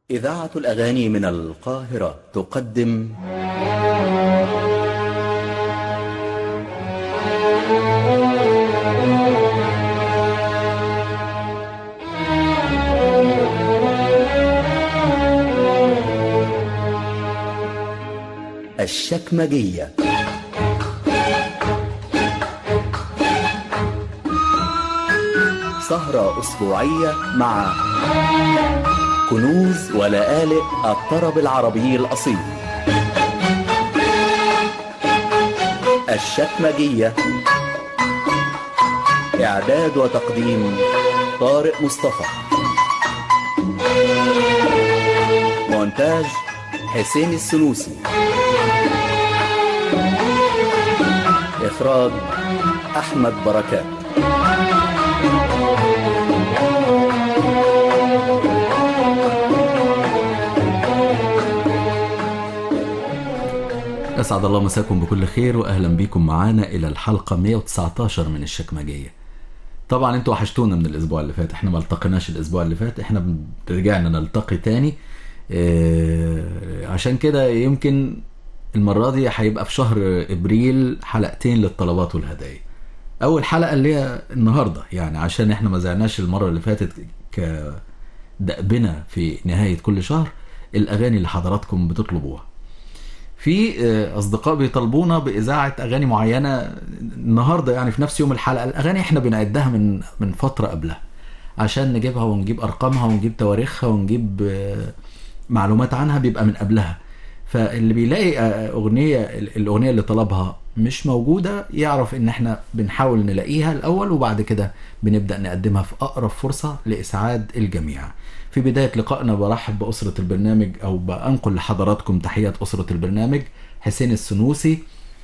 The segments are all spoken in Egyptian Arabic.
إذاعة الأغاني من القاهرة تقدم الشكمجية سهرة أسبوعية مع كنوز ولآلئ الطرب العربي الأصيل الشكمجية إعداد وتقديم طارق مصطفى مونتاج حسين السنوسي إخراج أحمد بركات أسعد الله مساكم بكل خير وأهلا بيكم معانا إلى الحلقة 119 من الشكمجية طبعا انتوا وحشتونا من الأسبوع اللي فات احنا ما التقيناش الأسبوع اللي فات احنا بن- رجعنا نلتقي تاني اه عشان كده يمكن المرة دي هيبقى في شهر إبريل حلقتين للطلبات والهدايا أول حلقة اللي هي النهاردة يعني عشان احنا ما زعناش المرة اللي فاتت كدأبنا في نهاية كل شهر الأغاني اللي حضراتكم بتطلبوها في آه، اصدقاء بيطالبونا باذاعه اغاني معينه النهارده يعني في نفس يوم الحلقه الاغاني احنا بنعدها من من فتره قبلها عشان نجيبها ونجيب ارقامها ونجيب تواريخها ونجيب آه، معلومات عنها بيبقى من قبلها فاللي بيلاقي آه، اغنيه الاغنيه اللي طلبها مش موجوده يعرف ان احنا بنحاول نلاقيها الاول وبعد كده بنبدا نقدمها في اقرب فرصه لاسعاد الجميع في بداية لقائنا برحب بأسرة البرنامج أو بأنقل لحضراتكم تحيات أسرة البرنامج حسين السنوسي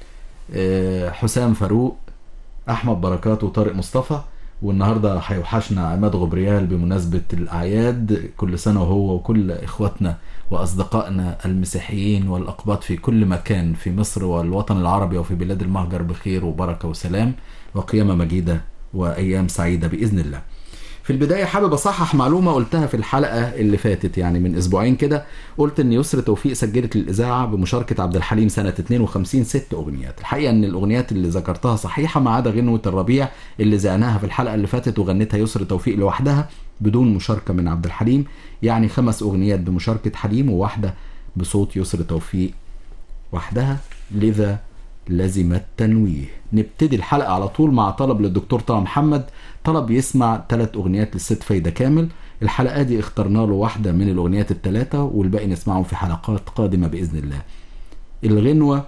آه، حسام فاروق أحمد بركات وطارق مصطفى والنهاردة هيوحشنا عماد غبريال بمناسبة الأعياد كل سنة وهو وكل إخواتنا وأصدقائنا المسيحيين والأقباط في كل مكان في مصر والوطن العربي وفي بلاد المهجر بخير وبركة وسلام وقيامة مجيدة وأيام سعيدة بإذن الله في البداية حابب أصحح معلومة قلتها في الحلقة اللي فاتت يعني من أسبوعين كده قلت إن يسر توفيق سجلت للإذاعة بمشاركة عبد الحليم سنة 52 ست أغنيات الحقيقة إن الأغنيات اللي ذكرتها صحيحة ما عدا غنوة الربيع اللي زعناها في الحلقة اللي فاتت وغنتها يسر توفيق لوحدها بدون مشاركة من عبد الحليم يعني خمس أغنيات بمشاركة حليم وواحدة بصوت يسر توفيق وحدها لذا لزم التنويه نبتدي الحلقة على طول مع طلب للدكتور طه محمد طلب يسمع ثلاث أغنيات للست فايدة كامل الحلقة دي اخترنا له واحدة من الأغنيات الثلاثة والباقي نسمعهم في حلقات قادمة بإذن الله الغنوة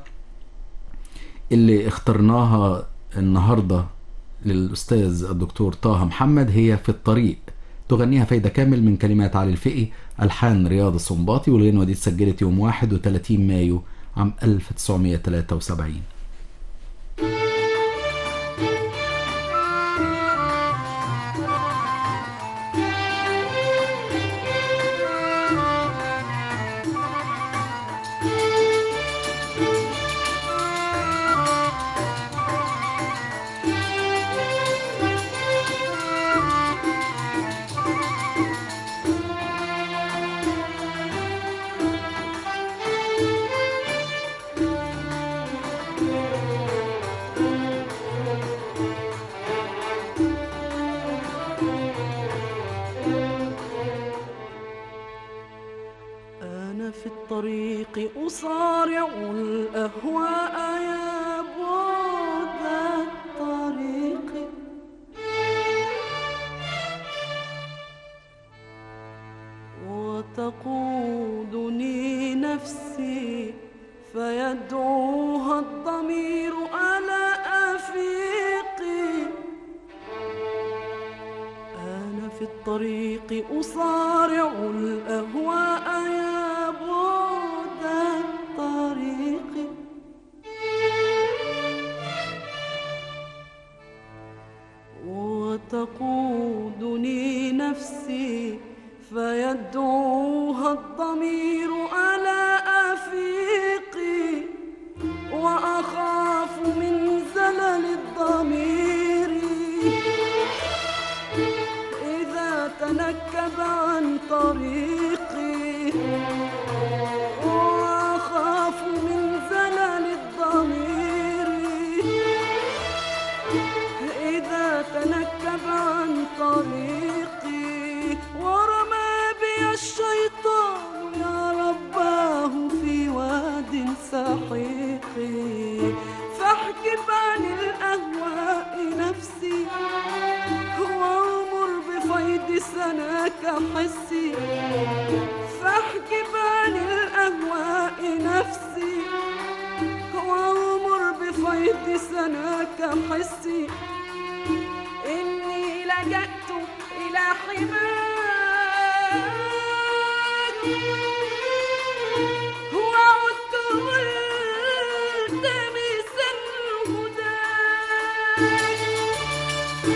اللي اخترناها النهاردة للأستاذ الدكتور طه محمد هي في الطريق تغنيها فايدة كامل من كلمات علي الفقي ألحان رياض السنباطي والغنوة دي اتسجلت يوم 31 مايو عام 1973 أنا في الطريق أصارع الأهواء يا بعد الطريق وتقودني نفسي فيدعوها الضمير ألا أفيقي أنا في الطريق أصارع الأهواء يا بعد الطريق وتقودني نفسي فيدعوها الضمير ألا أفيقي وأخاف من زلل الضمير إذا تنكب عن طريقي لاحقي فاحجب عن الأهواء نفسي وأمر بفيض سناك حسي فاحجب عن الأهواء نفسي وأمر بفيض سناك حسي إني لجأت إلى حماك وعدت ملتمسا هداك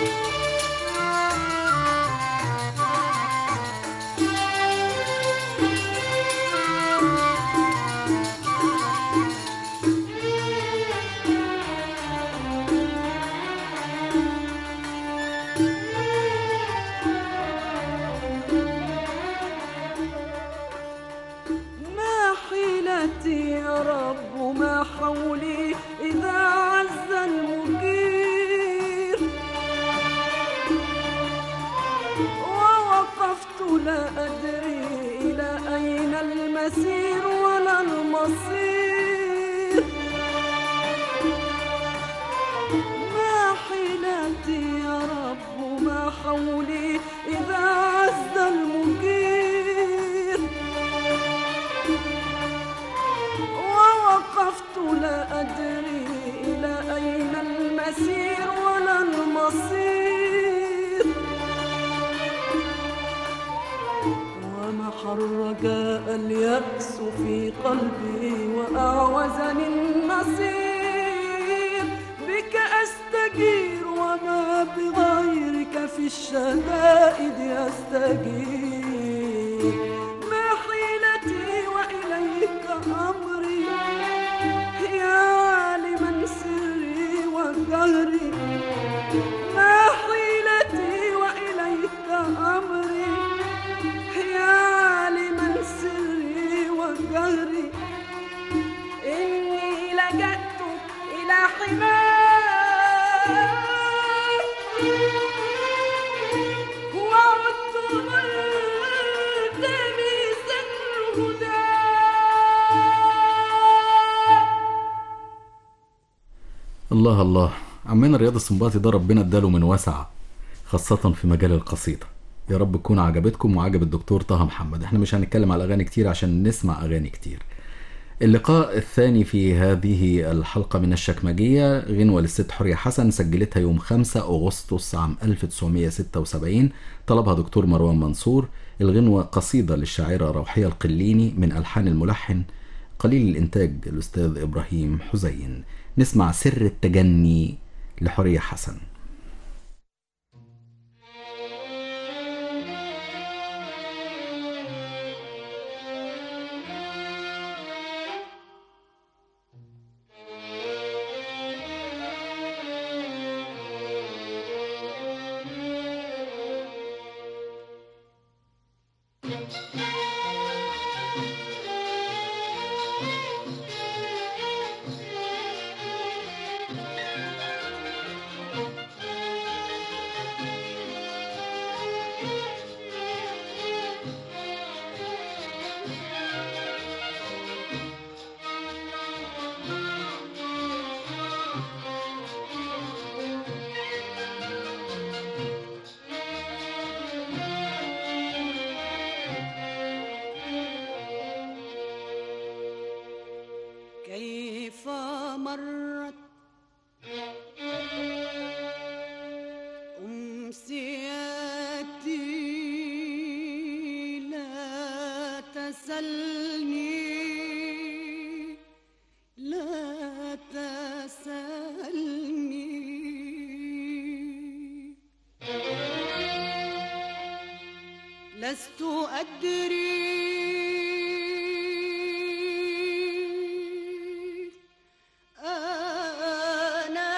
ما حيلتي يا رب ما حولي إذا عز المجير ووقفت لا أدري إلى أين المسير ولا المصير ما حيلتي يا رب ما حولي إذا عز المجير ووقفت لا أدري إلى أين المسير ولا المصير ومحى الرجاء اليأس في قلبي وأعوزني النصير بك أستجير وما بغيرك في الشدائد أستجير ما حيلتي وإليك أمري يا عالما سري وجهري ما حيلتي وإليك أمري يا عالما سري وجهري إني لجأت إلى حماك وعدت ملتمسا هداك الله الله عمنا رياض السنباطي ده ربنا اداله من وسع خاصة في مجال القصيدة يا رب تكون عجبتكم وعجب الدكتور طه محمد احنا مش هنتكلم على اغاني كتير عشان نسمع اغاني كتير اللقاء الثاني في هذه الحلقة من الشكمجية غنوة للست حورية حسن سجلتها يوم 5 أغسطس عام 1976 طلبها دكتور مروان منصور الغنوة قصيدة للشاعرة روحية القليني من ألحان الملحن قليل الإنتاج الأستاذ إبراهيم حزين نسمع سر التجني لحورية حسن كيف مرت أمسياتي لا تسلني لا تسلني لست أدري أنا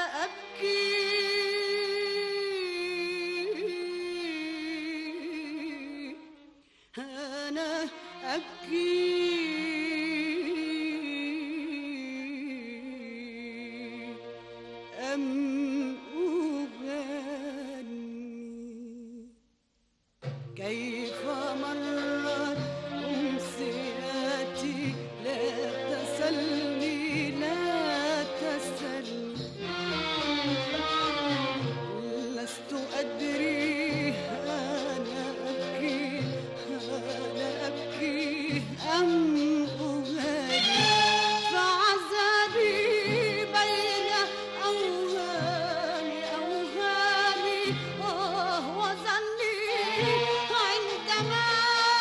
أبكي أنا أبكي أم أغني كيف مرت أمسياتي لا تسلني أم أغاني فعذابي بين أوهامي أوهامي آه وظني عندما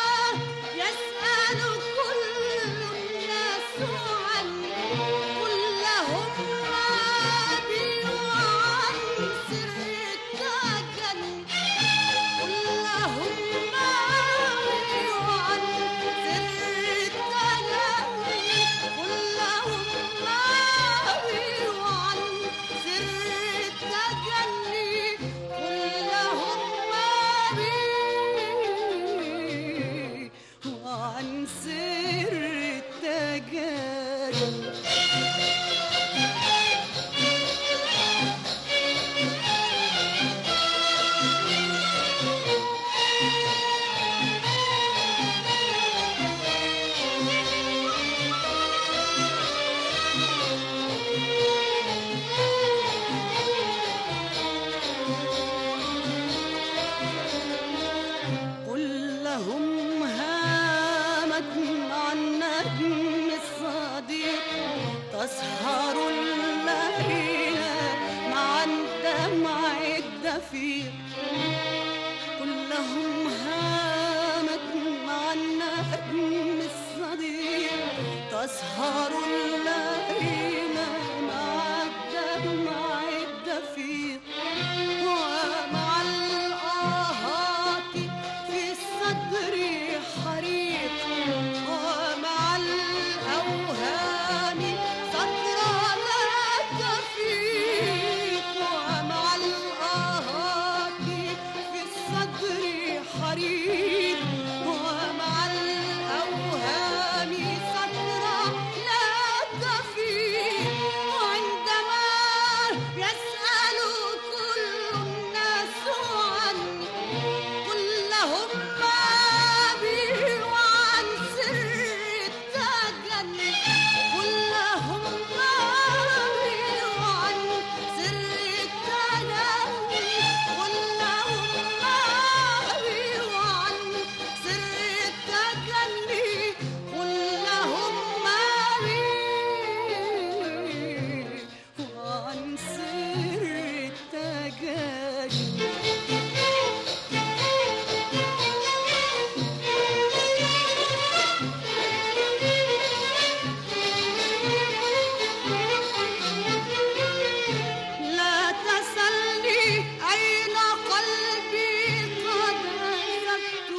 يسأل كل الناس عني قل لهم بي وعن سر التجني قل لهم بي وعن سر التجني قل لهم بي وعن سر التجني قل لهم بي وعن سر التجني قل لهم هامت مع النجم الصديق تسهر الليل مع الدمع الدفيق قل لهم هامت مع النجم الصديق تسهر الليل مع الدمع الدفيق ومع الآهات في الصدر حريق ومع الأوهام فترة لا تفيق ومع الآهات في الصدر حريق ومع الأوهام فترة لا تفيق وعندما يسأل كل الناس عني قل لهم ما بي وعن سر التجني قل لهم ما بي وعن سر التجني قل لهم ما بي وعن سر التجني قل لهم ما بي وعن سر التجني لا تسلني أين قلبي قد أنزلت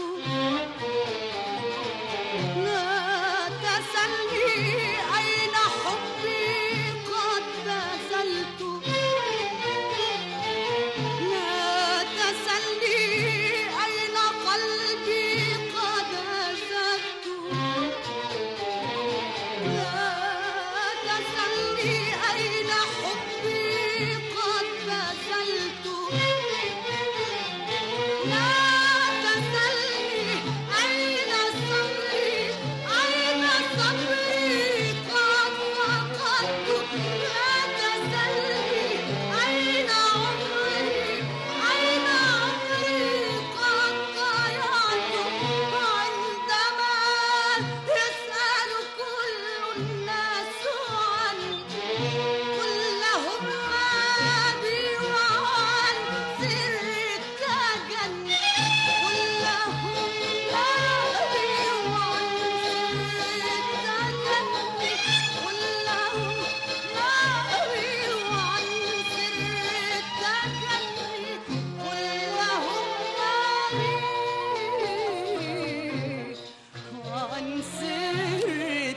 لا تسلني أين حبي قد بذلت لا تسلني أين قلبي قد أنزلت لا تسلني أين حبي قد بذلت لا تسلني أين صبري أين صبري قد فقدت لا تسلني أين عمري أين عمري قد ضيعت عندما يسأل كل الناس عني قل لهم ما بي وعن سر التجني قل لهم ما بي وعن سر التجني قل لهم ما بي وعن سر التجني قل لهم ما بي وعن سر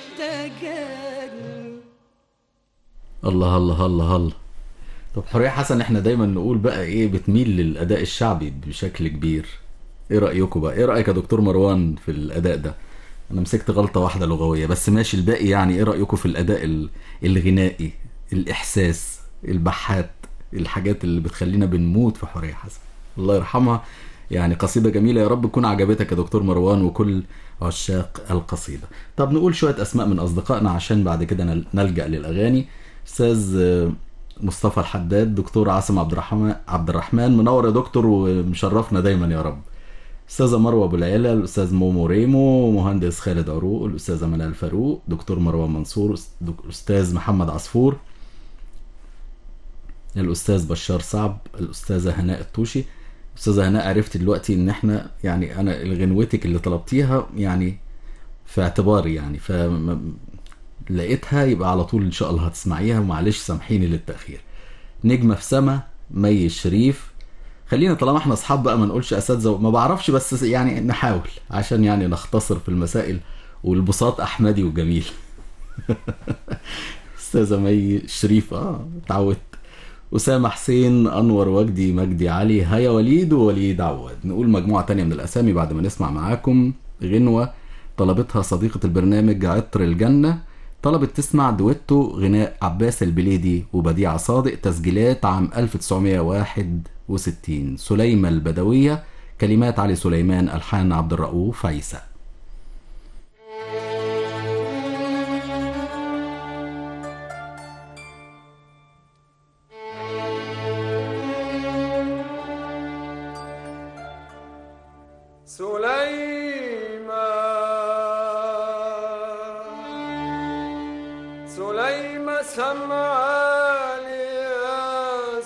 التجني الله الله الله الله طب حورية حسن احنا دايما نقول بقى ايه بتميل للاداء الشعبي بشكل كبير ايه رايكم بقى ايه رايك يا دكتور مروان في الاداء ده انا مسكت غلطه واحده لغويه بس ماشي الباقي يعني ايه رايكم في الاداء ال- الغنائي الاحساس البحات الحاجات اللي بتخلينا بنموت في حورية حسن الله يرحمها يعني قصيدة جميلة يا رب تكون عجبتك يا دكتور مروان وكل عشاق القصيدة طب نقول شوية أسماء من أصدقائنا عشان بعد كده نل- نلجأ للأغاني أستاذ آه، مصطفى الحداد دكتور عاصم عبد الرحمن عبد الرحمن منور يا دكتور ومشرفنا دايما يا رب أستاذة مروة أبو العلا الأستاذ مومو ريمو مهندس خالد عروق الأستاذة منال فاروق دكتور مروان منصور دك- الأستاذ محمد عصفور الأستاذ بشار صعب الأستاذة هناء الطوشي أستاذة هناء عرفت دلوقتي إن إحنا يعني أنا غنوتك اللي طلبتيها يعني في اعتباري يعني ف لقيتها يبقى على طول إن شاء الله هتسمعيها ومعلش سامحيني للتأخير نجمة في سما مي الشريف خلينا طالما احنا اصحاب بقى ما نقولش اساتذه ما بعرفش بس يعني نحاول عشان يعني نختصر في المسائل والبساط احمدي وجميل استاذه مي شريف اه اتعودت اسامه حسين انور وجدي مجدي علي هيا وليد ووليد عواد نقول مجموعه تانية من الاسامي بعد ما نسمع معاكم غنوه طلبتها صديقه البرنامج عطر الجنه طلبت تسمع دويتو غناء عباس البليدي وبديعة صادق تسجيلات عام 1961 سليمة البدوية كلمات علي سليمان ألحان عبد الرؤوف عيسى سليمان سليمان سمعالي يا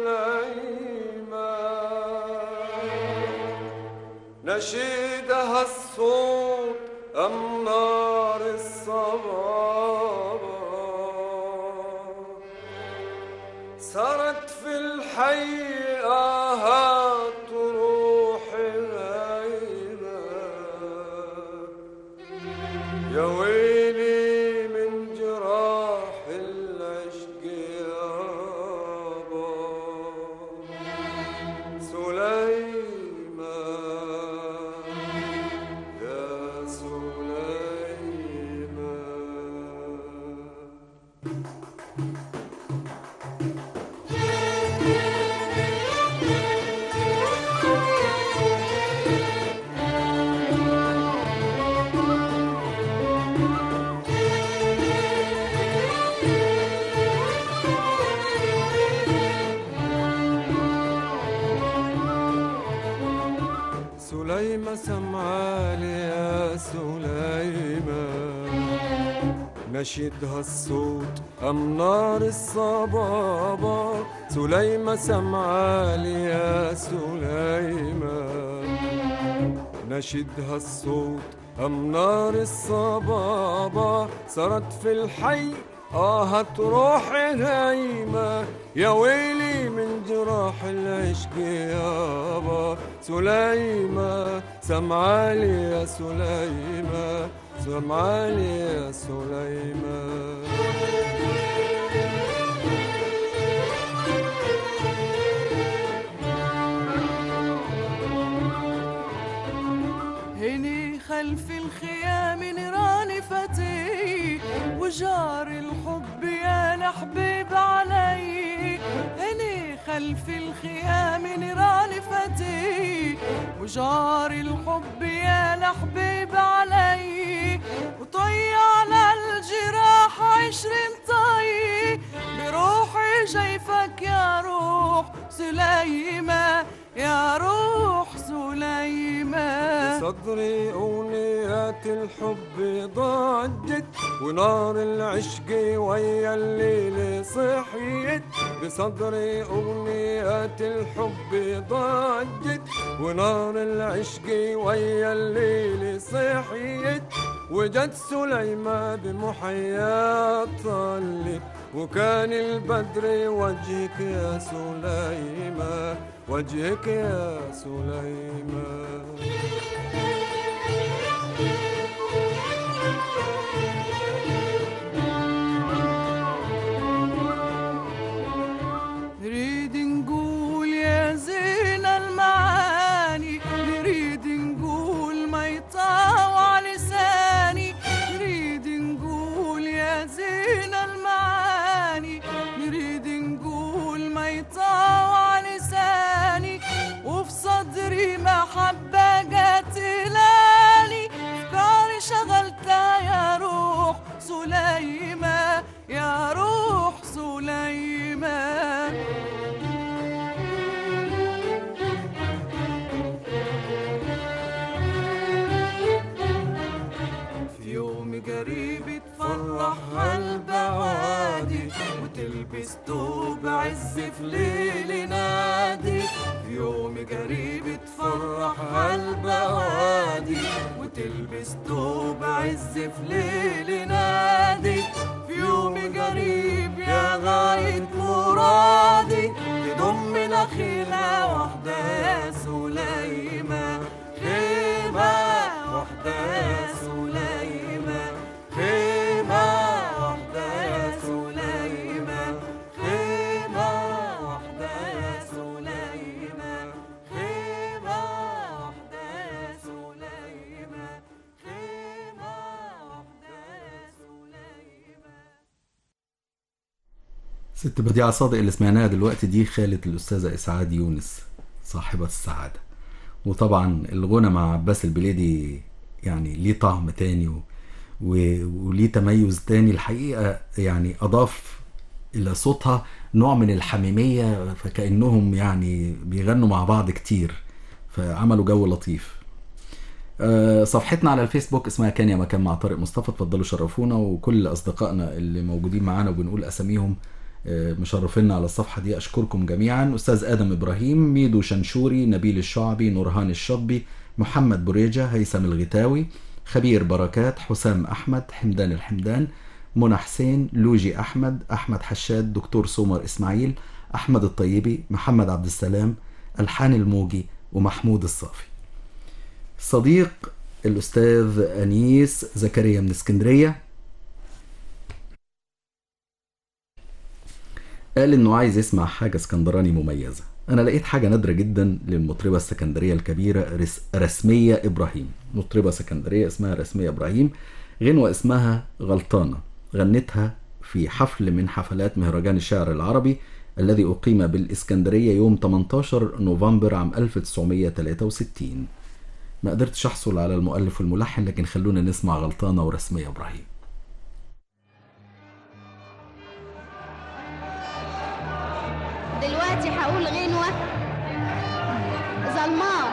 سليمان نشيدها الصوت أم نار الصبابة سرت في الحي آهات روحي غيبة يا ويلي من جراح العشق يابا سليمان يا سليمان سليمة سمعالي يا سليمة نشدها الصوت أم نار الصبابة سليمة سمعالي يا سليمة نشدها الصوت أم نار الصبابة صارت في الحي آهت روحي هايمة يا ويلي من جراح العشق يابا سليمة سمعالي يا سليمة سمعالي يا سليمة هني خلف الخيام نيران فتي وجار الحب يا لحبيب علي هني خلف الخيام نيران فتي وجار الحب يا لحبيب علي وطي على الجراح عشرين طي بروحي جيفك يا روح سليمة يا روح سليمة صدري أغنيات الحب ضجت ونار العشق ويا الليل صحيت بصدري أغنيات الحب ضجت ونار العشق ويا الليل صحيت وجد سليمة بمحيا طلت وكان البدر وجهك يا سليمة وجهك يا سليمة نريد نقول يا زين المعاني نريد نقول ما يطاوع لساني نريد نقول يا زين المعاني نريد نقول ما يطاوع لساني وفي صدري محبة جت تفرح هالبوادي وتلبس توب عز في ليل نادي في يوم قريب تفرح هالبوادي وتلبس توب عز في ليل نادي في يوم قريب يا غاية مرادي تضم نخيلة وحدة يا سليمة خيمة وحدة يا سليمة خيمة وحدة يا سليمة خيمة وحدة يا سليمة خيمة وحدة يا سليمة خيمة وحدة يا سليمة ست بديعة صادق اللي سمعناها دلوقتي دي خالة الأستاذة إسعاد يونس صاحبة السعادة وطبعا الغنى مع عباس البليدي يعني ليه طعم تاني و... و... وليه تميز تاني الحقيقة يعني أضاف إلى صوتها نوع من الحميمية فكأنهم يعني بيغنوا مع بعض كتير فعملوا جو لطيف آه، صفحتنا على الفيسبوك اسمها كان يا مكان مع طارق مصطفى اتفضلوا شرفونا وكل اصدقائنا اللي موجودين معانا وبنقول اساميهم آه، مشرفينا على الصفحه دي اشكركم جميعا استاذ ادم ابراهيم ميدو شنشوري نبيل الشعبي نورهان الشطبي محمد بريجه هيثم الغتاوي خبير بركات حسام احمد حمدان الحمدان منى حسين لوجي احمد احمد حشاد دكتور سومر اسماعيل احمد الطيبي محمد عبد السلام الحان الموجي ومحمود الصافي صديق الأستاذ أنيس زكريا من اسكندرية قال إنه عايز يسمع حاجة اسكندراني مميزة أنا لقيت حاجة نادرة جدا للمطربة السكندرية الكبيرة رس... رسمية إبراهيم مطربة سكندرية اسمها رسمية إبراهيم غنوة اسمها غلطانة غنتها في حفل من حفلات مهرجان الشعر العربي الذي أقيم بالإسكندرية يوم 18 نوفمبر عام 1963 ما قدرتش احصل على المؤلف والملحن لكن خلونا نسمع غلطانه ورسميه ابراهيم دلوقتي هقول غنوة ظلماء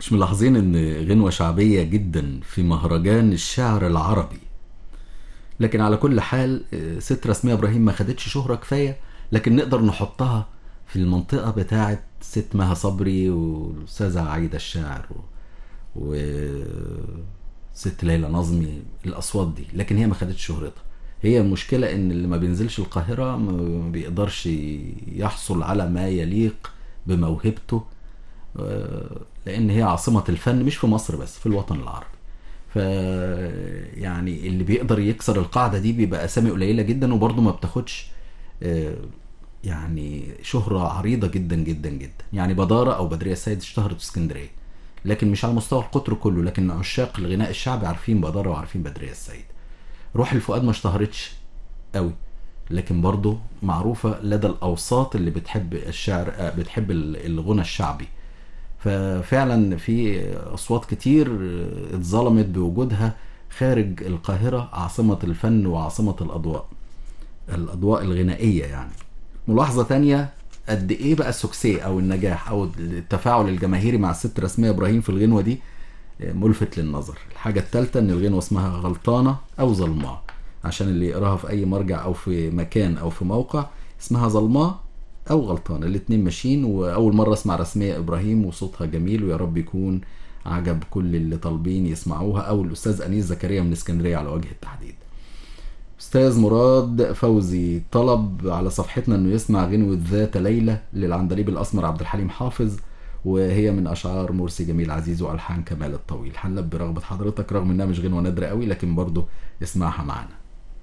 مش ملاحظين ان غنوة شعبية جدا في مهرجان الشعر العربي لكن على كل حال آه، ست رسمية ابراهيم ما خدتش شهرة كفاية لكن نقدر نحطها في المنطقة بتاعة ست مها صبري والأستاذة عايدة الشاعر و... وست ليلى نظمي الأصوات دي لكن هي ما خدتش شهرتها هي المشكلة إن اللي ما بينزلش القاهرة ما بيقدرش يحصل على ما يليق بموهبته آه، لأن هي عاصمة الفن مش في مصر بس في الوطن العربي ف يعني اللي بيقدر يكسر القاعدة دي بيبقى أسامي قليلة جدا وبرضه ما بتاخدش آه، يعني شهرة عريضة جدا جدا جدا يعني بدارة أو بدرية السيد اشتهرت في اسكندرية لكن مش على مستوى القطر كله لكن عشاق الغناء الشعبي عارفين بدارة وعارفين بدرية السيد روح الفؤاد ما اشتهرتش قوي لكن برضه معروفة لدى الأوساط اللي بتحب الشعر آه، بتحب ال- الغنى الشعبي ففعلا في أصوات كتير آه، اتظلمت بوجودها خارج القاهرة عاصمة الفن وعاصمة الأضواء الأضواء الغنائية يعني ملاحظة تانية قد ايه بقى السكسي او النجاح او التفاعل الجماهيري مع الست رسمية ابراهيم في الغنوة دي ملفت للنظر الحاجة التالتة ان الغنوة اسمها غلطانة او ظلماء عشان اللي يقراها في اي مرجع او في مكان او في موقع اسمها ظلماء او غلطانة الاتنين ماشيين واول مرة اسمع رسمية ابراهيم وصوتها جميل ويا رب يكون عجب كل اللي طالبين يسمعوها او الاستاذ انيس زكريا من اسكندرية على وجه التحديد استاذ مراد فوزي طلب على صفحتنا انه يسمع غنوة ذات ليلة للعندليب الاسمر عبد الحليم حافظ وهي من اشعار مرسي جميل عزيز والحان كمال الطويل هنلبي رغبة حضرتك رغم انها مش غنوة نادرة قوي لكن برضه اسمعها معانا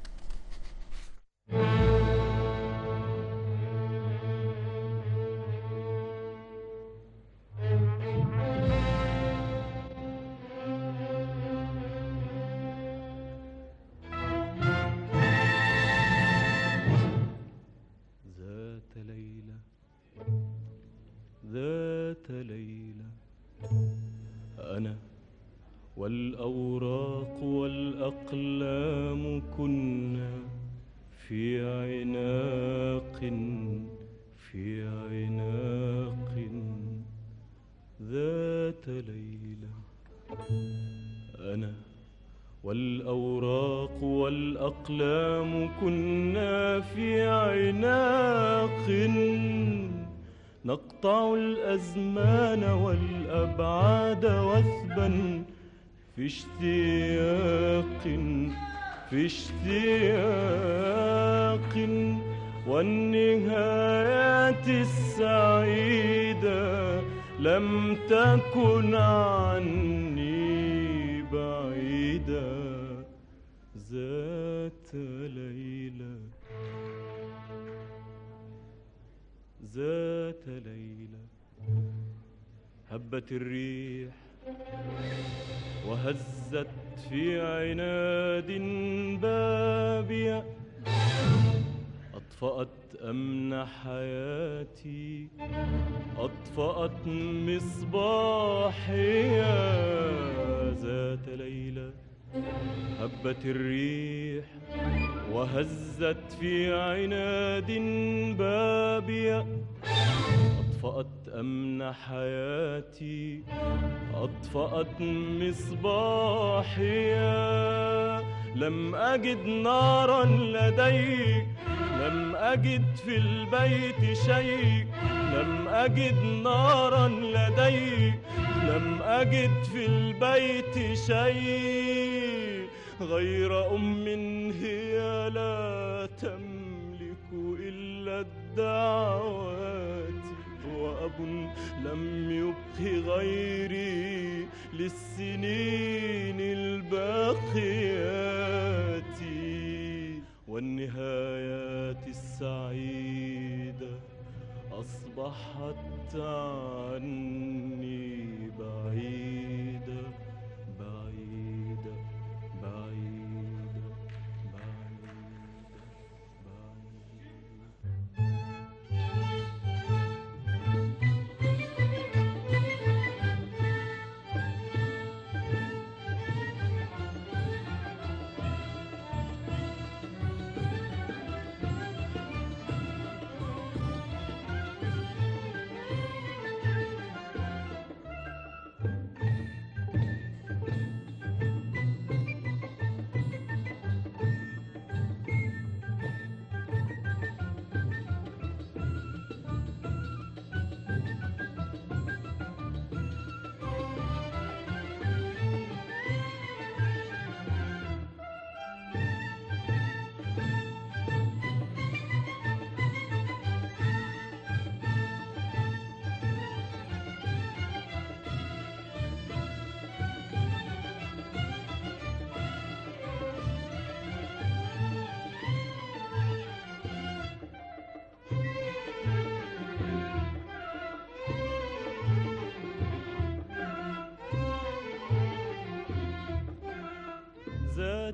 ذات ليلة ذات ليلة أنا والأوراق والأقلام كنا في عناق في عناق ذات ليلة أنا والأوراق والأقلام كنا في عناق نقطع الأزمان والأبعاد وثبا في اشتياق في اشتياق والنهايات السعيدة لم تكن عني بعيدة ذات ليلة ذات ليلة هبت الريح وهزت في عناد بابية أطفأت أمن حياتي أطفأت مصباحي ذات ليلة هبت الريح وهزت في عناد بابية أطفأت أمن حياتي أطفأت مصباحي لم أجد نارا لدي لم أجد في البيت شيء لم أجد نارا لدي لم أجد في البيت شيء غير أم هي لا تملك إلا الدعوات وأب لم يبق غيري للسنين الباقيات والنهايات السعيدة أصبحت عني بعيدة بعيدة بعيدة بعيدة بعيدة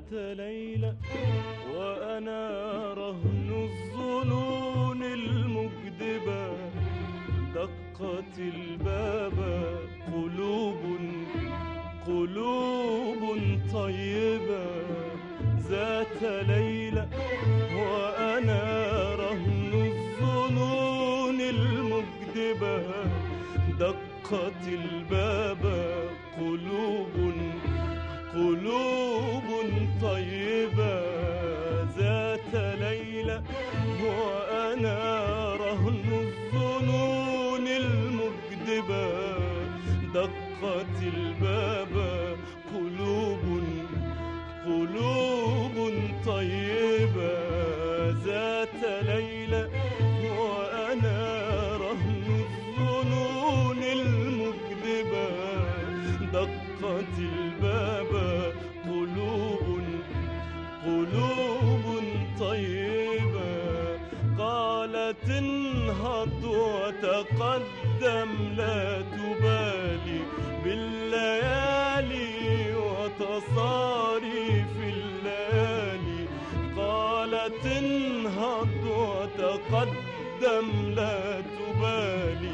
ذات ليلة وأنا رهن الظنون المكذبة دقت الباب قلوب قلوب طيبة ذات ليلة وأنا رهن الظنون المكذبة دقت الباب قلوب قلوب طيبة ذات ليلة وأنا رهن الظنون المكذبة دقت الباب قلوب قلوب طيبة ذات ليلة وأنا رهن الظنون المكذبة دقت الباب قلوب قلوب طيبة قالت انهض وتقدم لا تبالي بالليالي وتصاريف الليالي قالت انهض وتقدم لا تبالي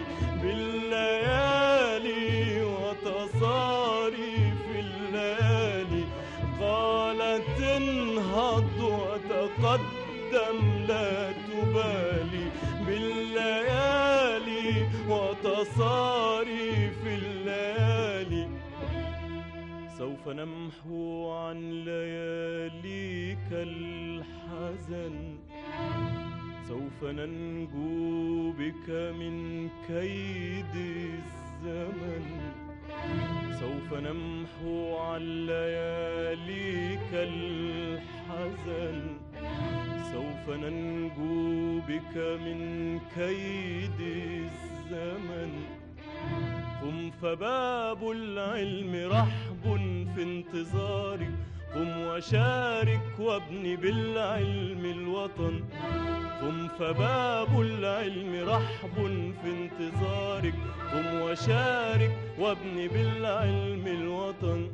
بالليالي وتصاريف الليالي قالت انهض وتقدم لا تبالي بالليالي وتصاريف الليالي سوف نمحو عن لياليك الحزن سوف ننجو بك من كيد الزمن سوف نمحو عن لياليك الحزن سوف ننجو بك من كيد الزمن قم فباب العلم رحب في انتظارك قم وشارك وابن بالعلم الوطن قم فباب العلم رحب في انتظارك قم وشارك وابن بالعلم الوطن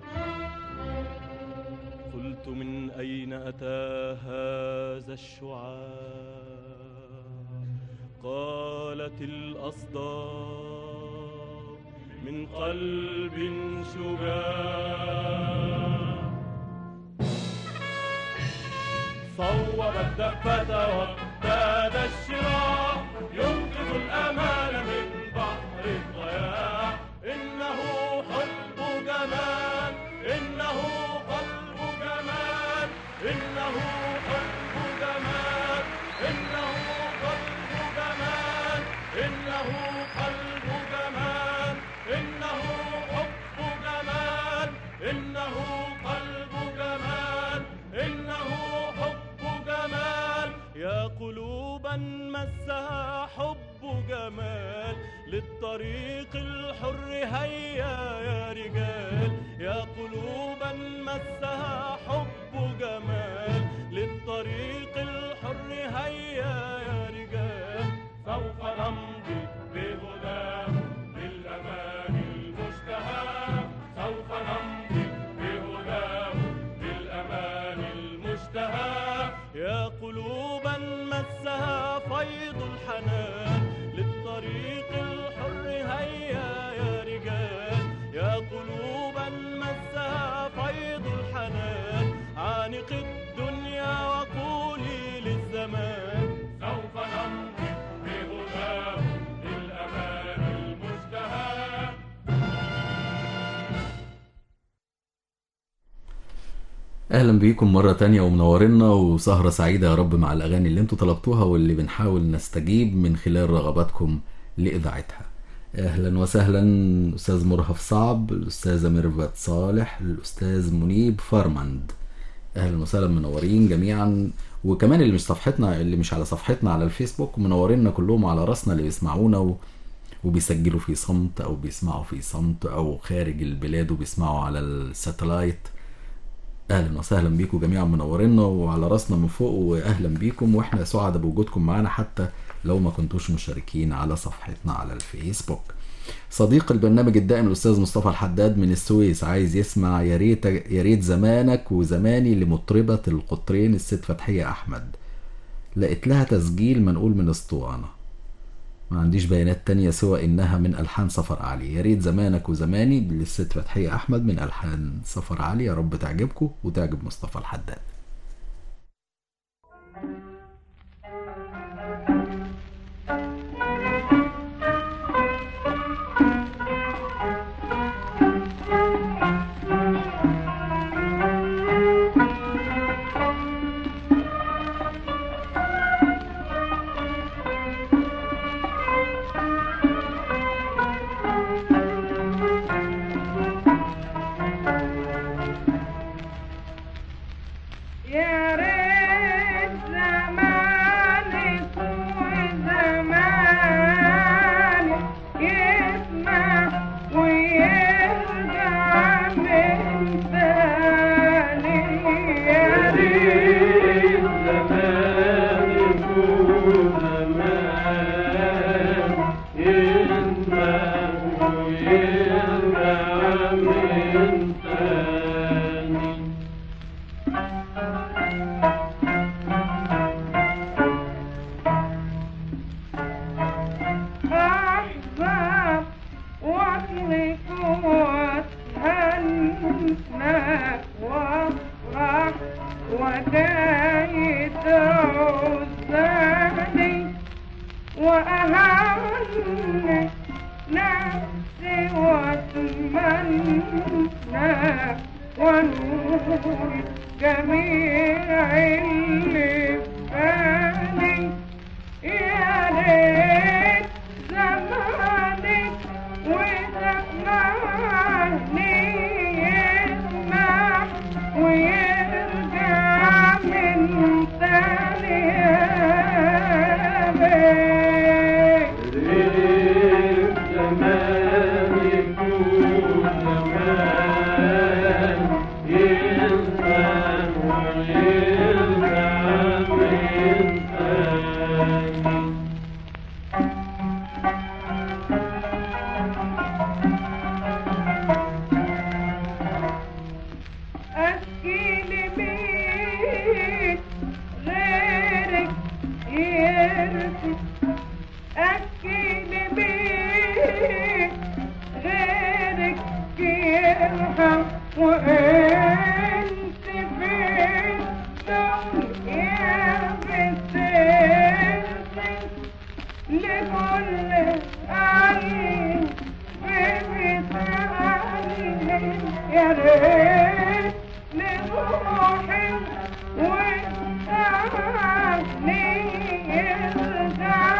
قلت من أين أتى هذا الشعاع قالت الأصداء من قلب شجاع صوب الدفة وابتاد الشراع ينقذ الأمان من بحر الضياع إنه حب جمال إنه قلب جمال إنه حب جمال إنه قلب جمال إنه قلب جمال إنه حب جمال إنه قلب جمال إنه حب جمال يا قلوبا مسها حب جمال للطريق الحر هيا يا رجال يا قلوبا مسها حب جمال للطريق الحر هيا يا رجال سوف نمضي بهداه للأمان المشتهى سوف نمضي بهداه للأمان المشتهى يا قلوبا مسها فيض الحنان للطريق الحر هيا يا رجال يا قلوبا مسها فيض الحنان عانق الدنيا وقولي للزمان سوف نمضي بهداه للأمان المشتهى اهلا بيكم مرة تانية ومنورنا وسهرة سعيدة يا رب مع الاغاني اللي انتوا طلبتوها واللي بنحاول نستجيب من خلال رغباتكم لاذاعتها اهلا وسهلا استاذ مرهف صعب الاستاذة ميرفت صالح الاستاذ منيب فرمند اهلا وسهلا منورين جميعا وكمان اللي مش صفحتنا اللي مش على صفحتنا على الفيسبوك منورينا كلهم على راسنا اللي بيسمعونا و... وبيسجلوا في صمت او بيسمعوا في صمت او خارج البلاد وبيسمعوا على الساتلايت اهلا وسهلا بيكم جميعا منورينا وعلى راسنا من فوق واهلا بيكم واحنا سعداء بوجودكم معانا حتى لو ما كنتوش مشاركين على صفحتنا على الفيسبوك صديق البرنامج الدائم الاستاذ مصطفى الحداد من السويس عايز يسمع يا ريت يا ريت زمانك وزماني لمطربه القطرين الست فتحيه احمد لقيت لها تسجيل منقول من اسطوانه ما عنديش بيانات تانية سوى انها من الحان سفر علي يا ريت زمانك وزماني للست فتحيه احمد من الحان سفر علي يا رب تعجبكم وتعجب مصطفى الحداد يا ريت زمانك وزمانك يسمع ويرجع من ثاني يا ريت زمانك وزمان يسمع ويرجع من ثاني أحباب وأطلق وأتهنى وأفرح ودايت عزاني وأهني نفسي وأتمنى ونور جميع اللي بالي يا ريت زمانك وزماني يسمع ويرجع من ثاني ريت زمانك وزمان يسمع ويرجع من ثاني أشكي لمين غيرك يرثي أشكي لمين غيرك يرحم وأنت في الدنيا بترثي لكل عين بمثالي يا ريت لروحي وتعني يرجع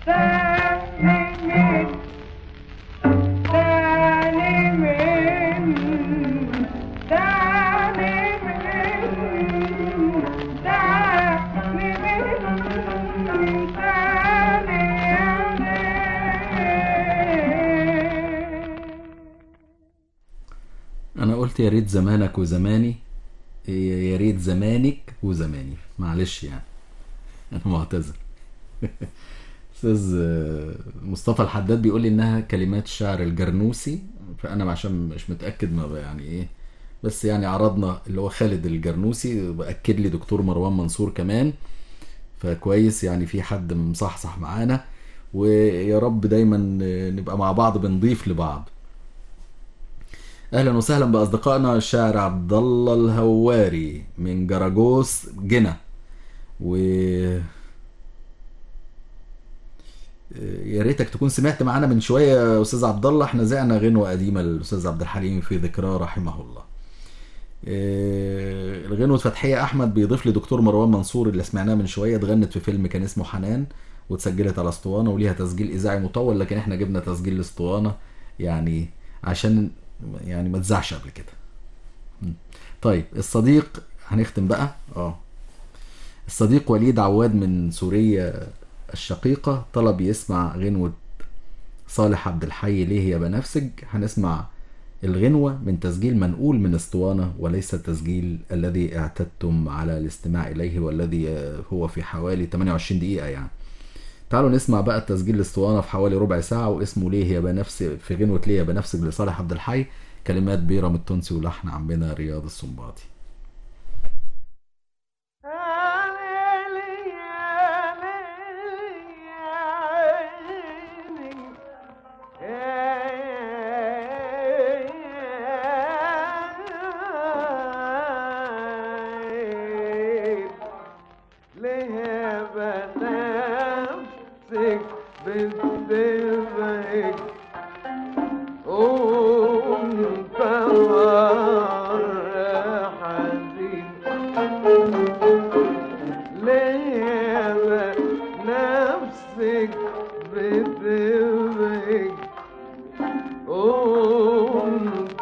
تاني من تاني من تاني من تاني من تاني انا قلت يا ريت زمانك وزماني هي يا ريت زمانك وزماني معلش يعني انا معتذر استاذ آه، مصطفى الحداد بيقول لي انها كلمات الشاعر الجرنوسي فانا عشان مش متاكد ما ب- يعني ايه بس يعني عرضنا اللي هو خالد الجرنوسي باكد لي دكتور مروان منصور كمان فكويس يعني في حد مصحصح معانا ويا رب دايما آه، نبقى مع بعض بنضيف لبعض اهلا وسهلا باصدقائنا الشاعر عبد الله الهواري من جراجوس جنة و يا ريتك تكون سمعت معانا من شويه يا استاذ عبد الله احنا زعنا غنوه قديمه للاستاذ عبد الحليم في ذكراه رحمه الله آه، الغنوة فتحية أحمد بيضيف لي دكتور مروان منصور اللي سمعناه من شوية اتغنت في فيلم كان اسمه حنان واتسجلت على اسطوانة وليها تسجيل إذاعي مطول لكن احنا جبنا تسجيل الاسطوانة يعني عشان يعني ما تزعش قبل كده م. طيب الصديق هنختم بقى اه الصديق وليد عواد من سوريا الشقيقة طلب يسمع غنوة صالح عبد الحي ليه يا بنفسج هنسمع الغنوة من تسجيل منقول من اسطوانة وليس التسجيل الذي اعتدتم على الاستماع إليه والذي آه، هو في حوالي 28 دقيقة يعني تعالوا نسمع بقى التسجيل الاسطوانة في حوالي ربع ساعة واسمه ليه يا بنفسج في غنوة ليه يا بنفسج لصالح عبد الحي كلمات بيرم التونسي ولحن عمنا رياض السنباطي ليه بنفسك بتبعد وانت حزين ليه بنفسك بتبعد وانت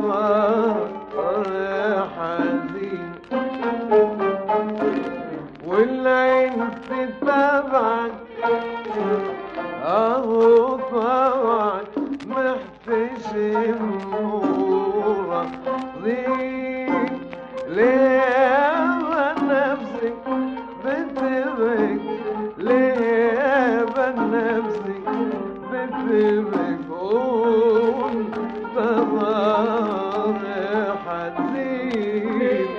حزين والعين تتابعك اهو طبعك محتشم نورة ضيق ليه نفسك بتبك ليه نفسك بتبك وانت ضار حزين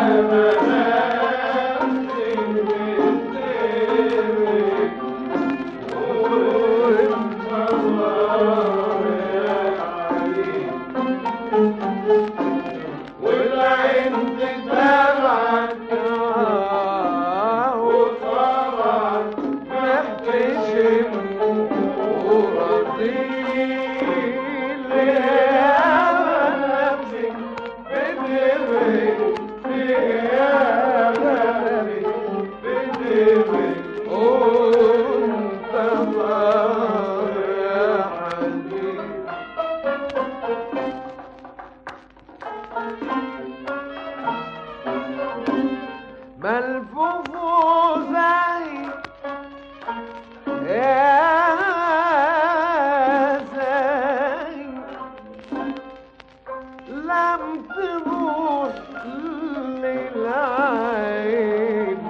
والعين تتابعك وطبعك محتشم ورضيل يا نفسك بتبك يا نفسك بتبك وانت ضار حزين ملفوف زي يا زي لم تروح للعين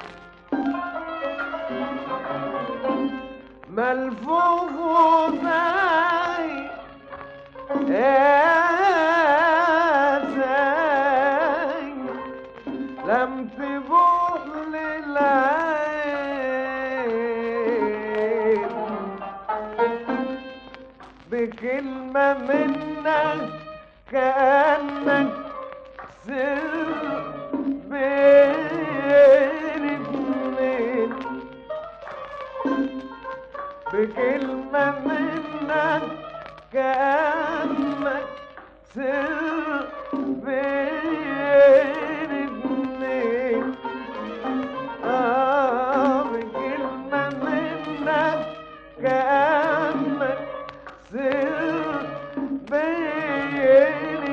ملفوف زي يا زي لم تبوح للعين بكلمة منك كأنك سر بين اتنين بكلمة منك كأنك سر بين اتنين آه بكلمة منك كأنك سر بين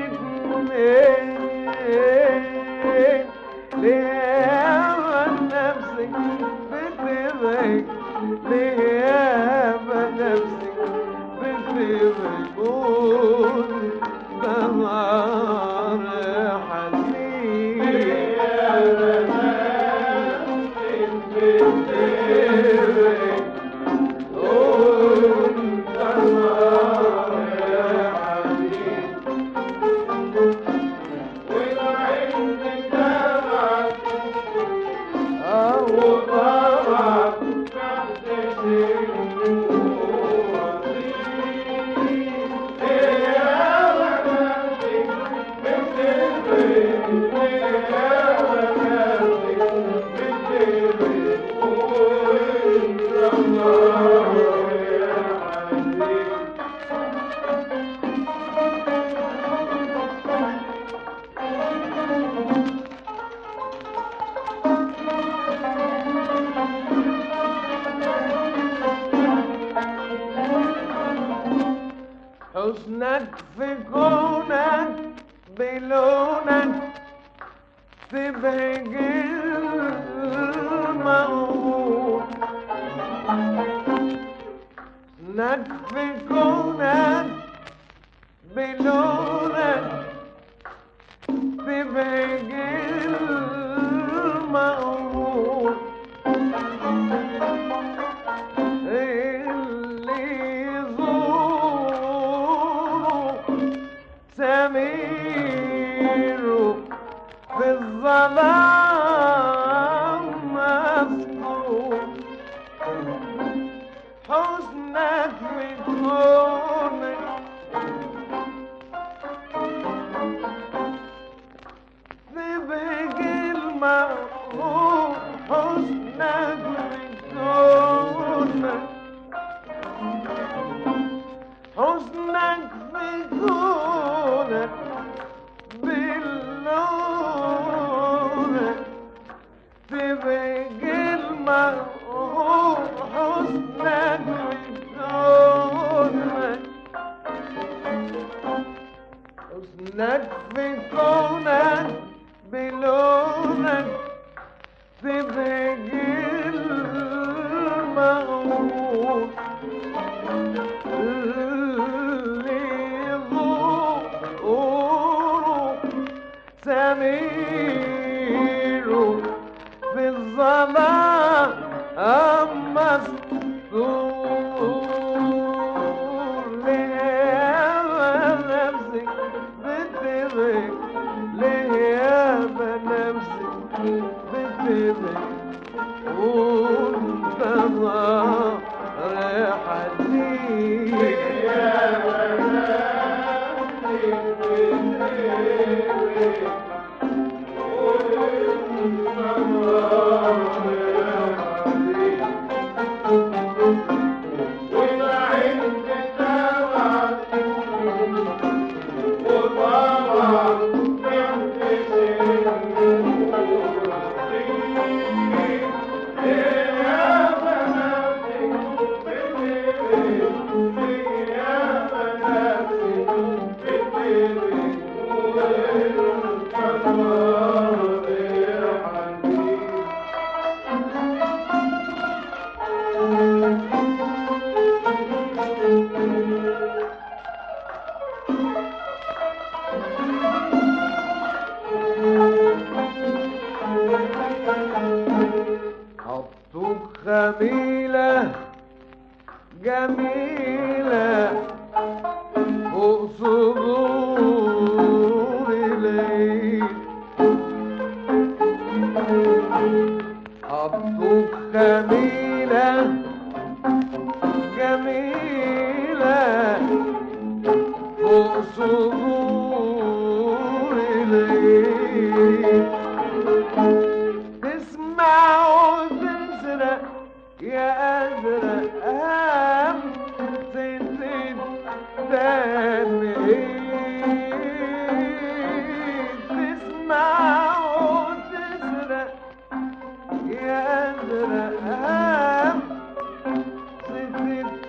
اتنين ليه نفسك بتبعد ليه نفسك بتبعد قول نهار حزين حسنك في كونك بلونك تبهج الموت حسنك في كونك بلونك تبهج الموت اللي يزور سمير في الظلام مسطور حسنك في كونك تبهج المغرور حسنك في كونك حسنك في كونك باللونك تبهج المغرور حسنك في كونك حسنك في كونك بلونك تبهج المغرور اللي ظهوره سمير في الظلام مسطور ليه نفسك بتبك ليه نفسك بتبك وانت ظهر حزين حطوك خميلة جميلة فوق صدور الليل حطوك خميلة جميلة فوق صدور الليل تسمع وتسرق يا أزرق أهم تزيد تاني تسمع وتسرق يا أزرق أهم تزيد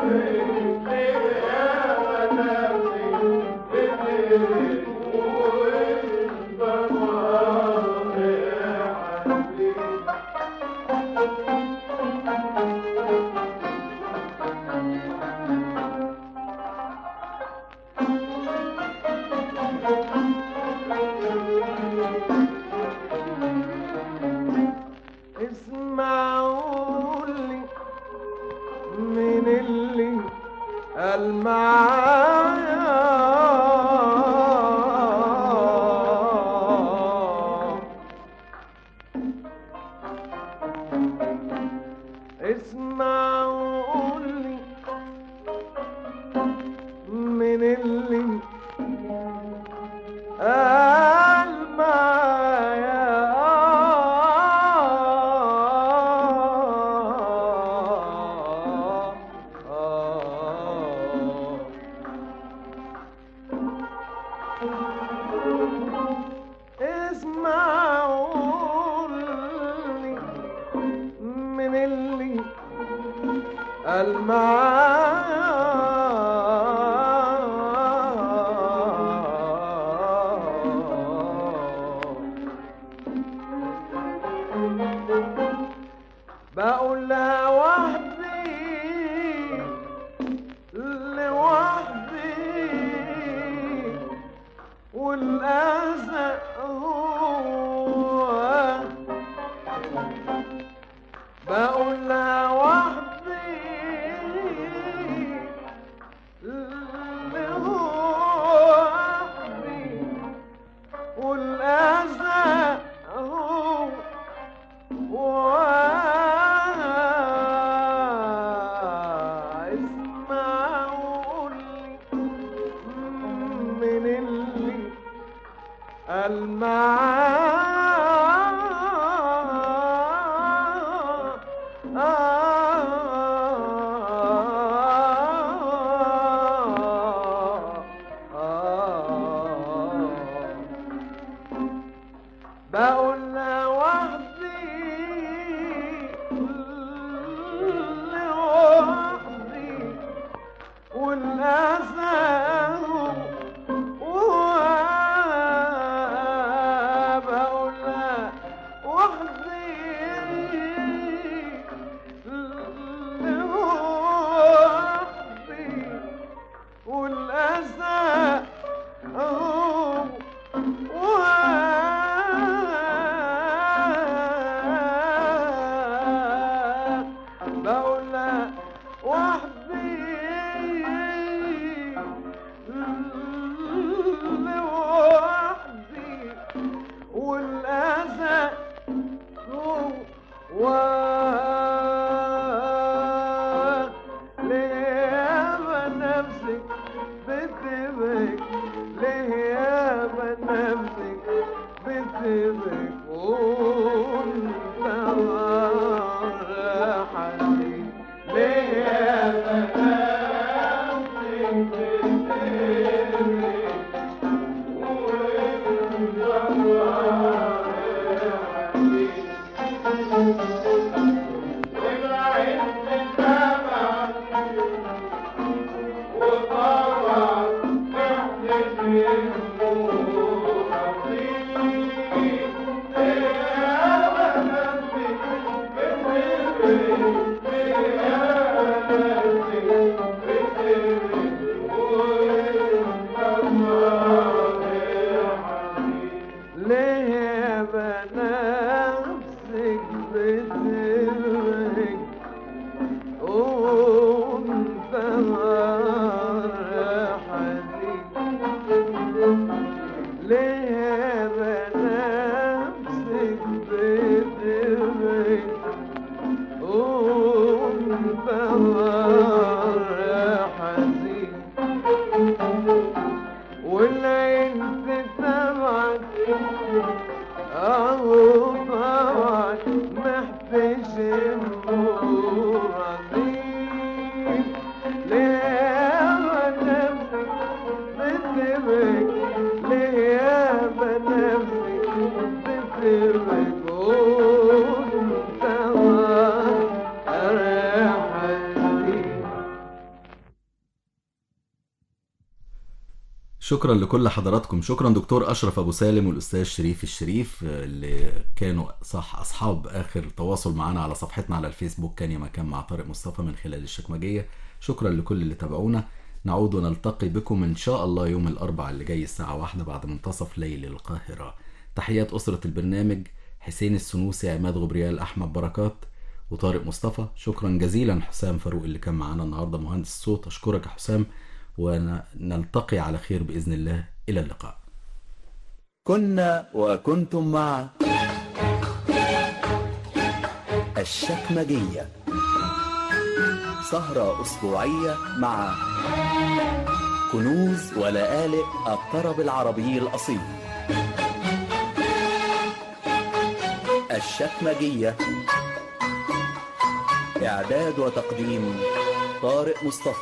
اسمعوا لي من اللي قال معايا اسمعوا لي من اللي قال معايا اسمعوا لي من اللي قال معايا بقول لها وحدي لوحدي والأذى هو بقول لها وحدي لوحدي والأذى هو واسمعوا لي من اللي المعاد بقول لها وحدي لوحدي والأذى شكرا لكل حضراتكم شكرا دكتور اشرف ابو سالم والاستاذ شريف الشريف آه، اللي كانوا صح اصحاب اخر تواصل معنا على صفحتنا على الفيسبوك كان يا مكان مع طارق مصطفى من خلال الشكمجيه شكرا لكل اللي تابعونا نعود ونلتقي بكم ان شاء الله يوم الاربعاء اللي جاي الساعه واحدة بعد منتصف ليل القاهره تحيات اسره البرنامج حسين السنوسي عماد غبريال احمد بركات وطارق مصطفى شكرا جزيلا حسام فاروق اللي كان معانا النهارده مهندس الصوت اشكرك يا حسام ونلتقي على خير باذن الله الى اللقاء كنا وكنتم مع الشكمجية سهرة أسبوعية مع كنوز ولآلئ الطرب العربي الأصيل الشكمجية إعداد وتقديم طارق مصطفى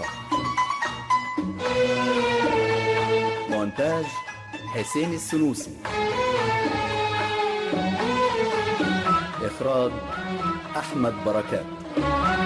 مونتاج حسين السنوسي إخراج أحمد بركات